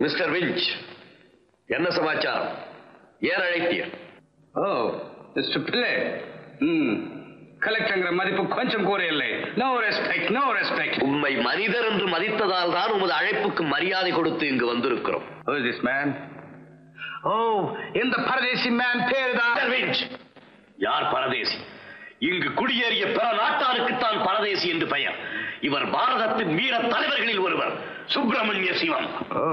Mister winch என்ன சமாச்சாரம் ஏன் அழைத்தீர் ஓ மிஸ்டர் பிள்ளை ம் கலெக்டருங்கிற மதிப்பு கொஞ்சம் கூட இல்லை நோ ரெஸ்பெக்ட் நோ ரெஸ்பெக்ட் உம்மை மனிதர் என்று மதித்ததால் தான் உமது அழைப்புக்கு மரியாதை கொடுத்து இங்கு வந்திருக்கிறோம் Who is this man? ஓ இந்த பரதேசி மேன் பேரு தான் மிஸ்டர் விஞ்ச் யார் பரதேசி இங்கு குடியேறிய பிற நாட்டாருக்குத்தான் பரதேசி என்று பெயர் இவர் பாரதத்தின் வீர தலைவர்களில் ஒருவர் சுப்பிரமணிய சிவம் ஓ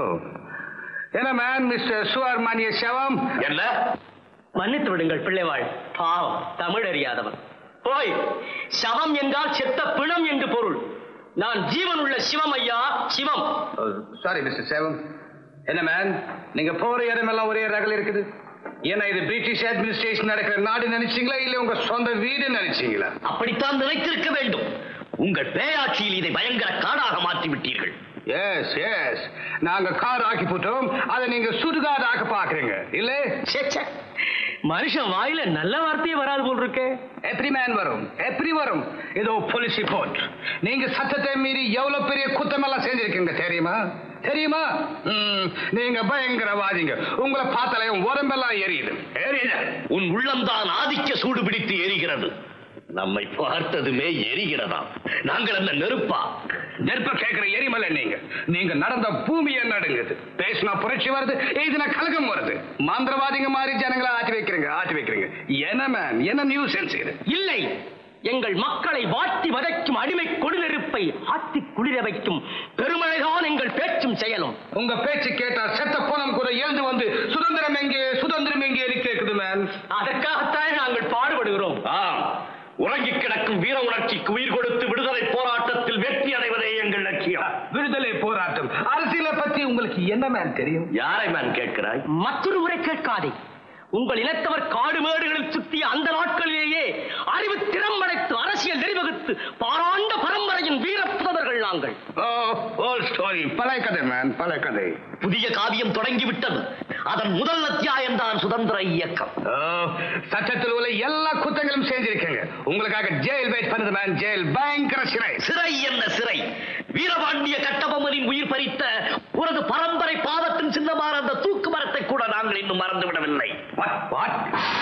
என்ன மேன் மிஸ்டர் சுவர்மானிய சிவம் என்ன மன்னித்து விடுங்கள் பிள்ளைவாள் பாவம் தமிழ் அறியாதவன் போய் சவம் என்றால் செத்த பிணம் என்று பொருள் நான் ஜீவன் உள்ள சிவம் ஐயா சிவம் சாரி மிஸ்டர் சேவம் என்ன மேன் நீங்க போற இடமெல்லாம் ஒரே ரகல் இருக்குது ஏன்னா இது பிரிட்டிஷ் அட்மினிஸ்ட்ரேஷன் நடக்கிற நாடு நினைச்சீங்களா இல்ல உங்க சொந்த வீடு நினைச்சீங்களா அப்படித்தான் நினைத்திருக்க வேண்டும் உங்கள் பேராட்சியில் இதை பயங்கர காடாக மாற்றி விட்டீர்கள் எஸ் எஸ் நாங்க கார் ஆக்கி போட்டோம் அதை நீங்க சுடுகாடு ஆக்க பாக்குறீங்க இல்ல ச்சே, ச்சே. மனுஷன் வாயில நல்ல வார்த்தையே வராது போல் இருக்கே எப்படி மேன் வரும் எப்படி வரும் ஏதோ போலீஸ் ரிப்போர்ட் நீங்க சட்டத்தை மீறி எவ்வளவு பெரிய குத்தம் எல்லாம் செஞ்சிருக்கீங்க தெரியுமா தெரியுமா ம், நீங்க பயங்கரவாதிங்க உங்களை பார்த்தாலே உடம்பெல்லாம் எரியுது எரியுது உன் உள்ளம்தான் ஆதிக்க சூடு பிடித்து எரிகிறது நம்மை பார்த்ததுமே எரிகிறதாம் நாங்கள் என்ன நெருப்பா நெருப்ப கேட்கிற எரிமலை நீங்க நீங்க நடந்த பூமியை நடுங்குது பேசினா புரட்சி வருது எழுதினா கலகம் வருது மந்திரவாதிங்க மாதிரி ஜனங்களை ஆட்டி வைக்கிறீங்க ஆட்டி வைக்கிறீங்க என்ன மேன் என்ன நியூஸ் இது இல்லை எங்கள் மக்களை வாட்டி வதைக்கும் அடிமை கொடுநெருப்பை ஆத்தி குளிர வைக்கும் பெருமழைதான் எங்கள் பேச்சும் செயலும் உங்க பேச்சு கேட்டா செத்த போனம் கூட எழுந்து வந்து சுதந்திரம் எங்கே சுதந்திரம் எங்கே கேக்குது மேன் அதற்காகத்தான் நாங்கள் பாடுபடுகிறோம் ஆம் உறங்கி கிடக்கும் வீர உணர்ச்சிக்கு உயிர் கொடுத்து விடுதலை போராட்டத்தில் வெற்றி அடைவதே எங்கள் லட்சியம் விடுதலை போராட்டம் அரசியலை பத்தி உங்களுக்கு என்ன மேன் தெரியும் யாரை மேன் கேட்கிறாய் மற்றொரு முறை கேட்காதே உங்கள் இனத்தவர் காடு மேடுகளில் சுற்றிய அந்த நாட்களிலேயே அறிவு திறம்படைத்து அரசியல் நெறிவகுத்து பாராண்ட பரம்பரையின் வீர புதவர்கள் நாங்கள் ஓ ஓல்ட் ஸ்டோரி பழைய கதை மேன் பழைய கதை புதிய காவியம் தொடங்கிவிட்டது அதன் முதல் அத்தியாயம் தான் சுதந்திர இயக்கம் ஓ, சட்டத்தில் உள்ள எல்லா குத்தங்களும் செஞ்சிருக்கீங்க உங்களுக்காக ஜெயில் வெயிட் பண்ணுது மேன் ஜெயில் பயங்கர சிறை சிறை என்ன சிறை வீரபாண்டிய கட்டபொம்மனின் உயிர் பறித்த உனது பரம்பரை பாவத்தின் சின்னமான அந்த தூக்கு மரத்தை கூட நாங்கள் இன்னும் மறந்து விடவில்லை What? What?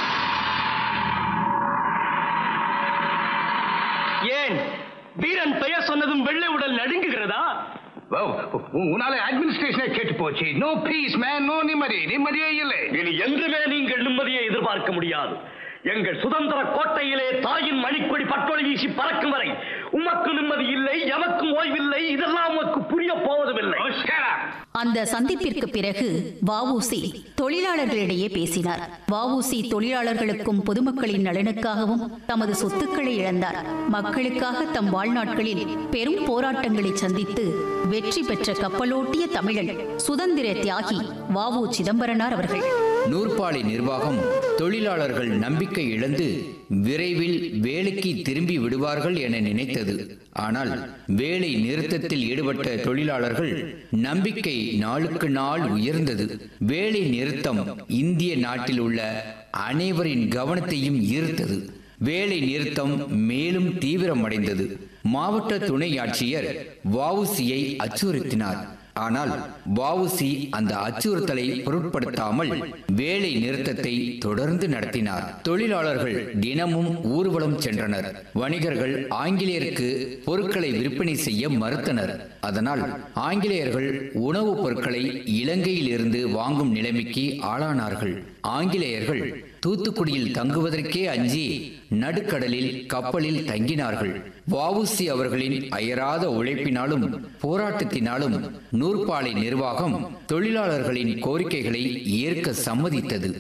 ஏன் வீரன் பெயர் சொன்னதும் வெள்ளை உடல் நடுங்குகிறதா Wow, உ- உன்னால அட்மினிஸ்ட்ரேஷனே கேட்டு போச்சு நோ பீஸ் மேன் நோ நிம்மதி நிம்மதியே இல்லை இனி என்றுமே நீங்கள் நிம்மதியை எதிர்பார்க்க முடியாது எங்கள் சுதந்திர கோட்டையிலே தாயின் மணிக்கொடி பட்டொளி வீசி பறக்கும் வரை உமக்கு நிம்மதி இல்லை எமக்கும் ஓய்வில்லை இதெல்லாம் உமக்கு புரிய போவதுமில்லை Oh, shut up. அந்த சந்திப்பிற்கு பிறகு வஉசி தொழிலாளர்களிடையே பேசினார் வஉசி தொழிலாளர்களுக்கும் பொதுமக்களின் நலனுக்காகவும் தமது சொத்துக்களை இழந்தார் மக்களுக்காக தம் வாழ்நாட்களில் பெரும் போராட்டங்களை சந்தித்து வெற்றி பெற்ற கப்பலோட்டிய தமிழன் சுதந்திர தியாகி வஉ சிதம்பரனார் அவர்கள் நூற்பாலை நிர்வாகம் தொழிலாளர்கள் நம்பிக்கை இழந்து விரைவில் வேலைக்கு திரும்பி விடுவார்கள் என நினைத்தது ஆனால் வேலை நிறுத்தத்தில் ஈடுபட்ட தொழிலாளர்கள் நம்பிக்கை நாளுக்கு நாள் உயர்ந்தது வேலை நிறுத்தம் இந்திய நாட்டில் உள்ள அனைவரின் கவனத்தையும் ஈர்த்தது வேலை நிறுத்தம் மேலும் தீவிரமடைந்தது மாவட்ட துணை ஆட்சியர் வஉசியை அச்சுறுத்தினார் ஆனால் வஉசி அந்த அச்சுறுத்தலை பொருட்படுத்தாமல் வேலை நிறுத்தத்தை தொடர்ந்து நடத்தினார் தொழிலாளர்கள் தினமும் ஊர்வலம் சென்றனர் வணிகர்கள் ஆங்கிலேயருக்கு பொருட்களை விற்பனை செய்ய மறுத்தனர் அதனால் ஆங்கிலேயர்கள் உணவுப் பொருட்களை இலங்கையில் இருந்து வாங்கும் நிலைமைக்கு ஆளானார்கள் ஆங்கிலேயர்கள் தூத்துக்குடியில் தங்குவதற்கே அஞ்சி நடுக்கடலில் கப்பலில் தங்கினார்கள் வஉசி அவர்களின் அயராத உழைப்பினாலும் போராட்டத்தினாலும் நூற்பாலை நிர்வாகம் தொழிலாளர்களின் கோரிக்கைகளை ஏற்க சம்மதித்தது